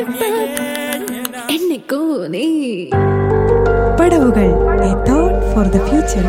എന്നെക്കോ നീ പടവുകൾ a thought for the future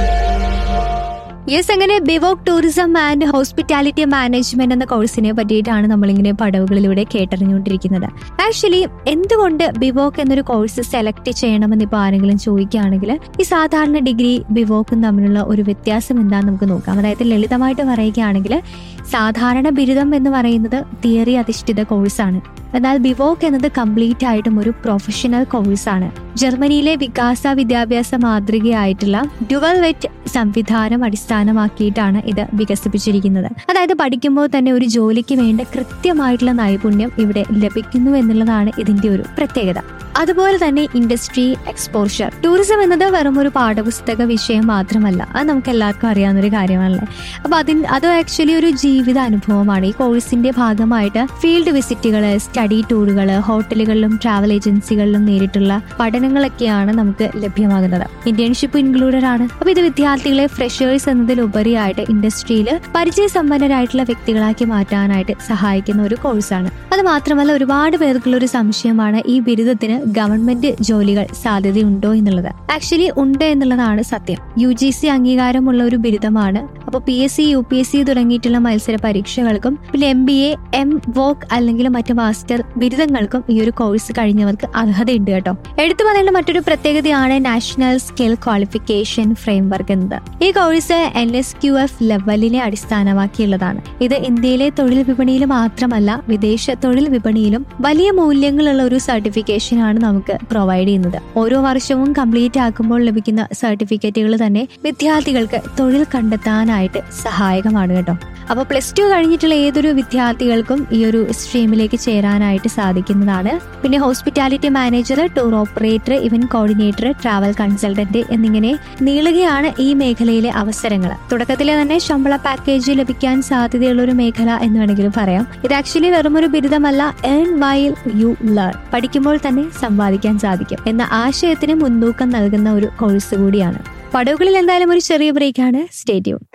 yes അങ്ങനെ BVoc tourism and hospitality management എന്ന കോഴ്സിനെ പറ്റിയിട്ടാണ് നമ്മളിങ്ങനെ പടവുകളിലൂടെ കേട്ടറിഞ്ഞുകൊണ്ടിരിക്കുന്നത് ആക്ച്വലി എന്തുകൊണ്ട് ബിവോക് എന്നൊരു കോഴ്സ് സെലക്ട് ചെയ്യണമെന്ന് ഇപ്പോൾ ആരെങ്കിലും ചോദിക്കുകയാണെങ്കിൽ ഈ സാധാരണ ഡിഗ്രി ബിവോക്കും തമ്മിലുള്ള ഒരു വ്യത്യാസം എന്താണെന്ന് നമുക്ക് നോക്കാം അതായത് ലളിതമായിട്ട് പറയുകയാണെങ്കിൽ സാധാരണ ബിരുദം എന്ന് പറയുന്നത് തിയറി അധിഷ്ഠിത കോഴ്സാണ് എന്നാൽ ബിവോക് എന്നത് കംപ്ലീറ്റ് ആയിട്ടും ഒരു പ്രൊഫഷണൽ കോഴ്സാണ് ജർമ്മനിയിലെ വികാസ വിദ്യാഭ്യാസ മാതൃകയായിട്ടുള്ള ഡുവൽ വെറ്റ് സംവിധാനം അടിസ്ഥാനമാക്കിയിട്ടാണ് ഇത് വികസിപ്പിച്ചിരിക്കുന്നത് അതായത് പഠിക്കുമ്പോൾ തന്നെ ഒരു ജോലിക്ക് വേണ്ട കൃത്യമായിട്ടുള്ള നൈപുണ്യം ഇവിടെ ലഭിക്കുന്നു എന്നുള്ളതാണ് ഇതിന്റെ ഒരു പ്രത്യേകത അതുപോലെ തന്നെ ഇൻഡസ്ട്രി എക്സ്പോഷർ ടൂറിസം എന്നത് വെറും ഒരു പാഠപുസ്തക വിഷയം മാത്രമല്ല അത് നമുക്ക് എല്ലാവർക്കും അറിയാവുന്ന ഒരു കാര്യമാണല്ലേ അപ്പൊ അതിന് അത് ആക്ച്വലി ഒരു ജീവിത അനുഭവമാണ് ഈ കോഴ്സിന്റെ ഭാഗമായിട്ട് ഫീൽഡ് വിസിറ്റുകൾ സ്റ്റഡി ടൂറുകൾ ഹോട്ടലുകളിലും ട്രാവൽ ഏജൻസികളിലും നേരിട്ടുള്ള പഠനങ്ങളൊക്കെയാണ് നമുക്ക് ലഭ്യമാകുന്നത് ഇന്റേൺഷിപ്പ് ഇൻക്ലൂഡഡ് ആണ് അപ്പൊ ഇത് വിദ്യാർത്ഥികളെ ഫ്രഷേഴ്സ് എന്നതിലുപരിയായിട്ട് ഇൻഡസ്ട്രിയിൽ പരിചയസമ്പന്നരായിട്ടുള്ള വ്യക്തികളാക്കി മാറ്റാനായിട്ട് സഹായിക്കുന്ന ഒരു കോഴ്സാണ് അത് മാത്രമല്ല ഒരുപാട് പേർക്കുള്ള ഒരു സംശയമാണ് ഈ ബിരുദത്തിന് ഗവൺമെന്റ് ജോലികൾ സാധ്യതയുണ്ടോ എന്നുള്ളത് ആക്ച്വലി ഉണ്ട് എന്നുള്ളതാണ് സത്യം യു ജി സി അംഗീകാരമുള്ള ഒരു ബിരുദമാണ് അപ്പോൾ P S C U P S C തുടങ്ങിയിട്ടുള്ള മത്സര പരീക്ഷകൾക്കും പിന്നെ M B A M Voc അല്ലെങ്കിൽ മറ്റ് മാസ്റ്റർ ബിരുദങ്ങൾക്കും ഈ ഒരു കോഴ്സ് കഴിഞ്ഞവർക്ക് അർഹതയുണ്ട് കേട്ടോ എടുത്തു പറയേണ്ട മറ്റൊരു പ്രത്യേകതയാണ് നാഷണൽ സ്കിൽ ക്വാളിഫിക്കേഷൻ ഫ്രെയിംവർക്ക് എന്നത് ഈ course N S Q F ലെവലിനെ അടിസ്ഥാനമാക്കിയുള്ളതാണ് ഇത് ഇന്ത്യയിലെ തൊഴിൽ വിപണിയിൽ മാത്രമല്ല വിദേശ തൊഴിൽ വിപണിയിലും വലിയ മൂല്യങ്ങളുള്ള ഒരു സർട്ടിഫിക്കേഷൻ ആണ് നമുക്ക് പ്രൊവൈഡ് ചെയ്യുന്നത് ഓരോ വർഷവും കംപ്ലീറ്റ് ആക്കുമ്പോൾ ലഭിക്കുന്ന സർട്ടിഫിക്കറ്റുകൾ തന്നെ വിദ്യാർത്ഥികൾക്ക് തൊഴിൽ കണ്ടെത്താനായിട്ട് സഹായകമാണ് കേട്ടോ അപ്പോൾ പ്ലസ് ടു കഴിഞ്ഞിട്ടുള്ള ഏതൊരു വിദ്യാർത്ഥികൾക്കും ഈ ഒരു സ്ട്രീമിലേക്ക് ചേരാനായിട്ട് സാധിക്കുന്നതാണ് പിന്നെ hospitality manager tour operator event coordinator travel consultant എന്നിങ്ങനെ നീളുകയാണ് ഈ മേഖലയിലെ അവസരങ്ങൾ തുടക്കത്തിലെ തന്നെ ശമ്പള പാക്കേജ് ലഭിക്കാൻ സാധ്യതയുള്ള ഒരു മേഖല എന്ന് വേണമെങ്കിലും പറയാം ഇത് ആക്ച്വലി വെറും ഒരു ബിരുദമല്ല ഏൺ വൈൽ യു ലേൺ പഠിക്കുമ്പോൾ തന്നെ സമ്പാദിക്കാൻ സാധിക്കും എന്ന ആശയത്തിന് മുൻതൂക്കം നൽകുന്ന ഒരു കോഴ്സ് കൂടിയാണ് പടവുകളിൽ എന്തായാലും ഒരു ചെറിയ ബ്രേക്കാണ് സ്റ്റേറ്റ്യൂൺ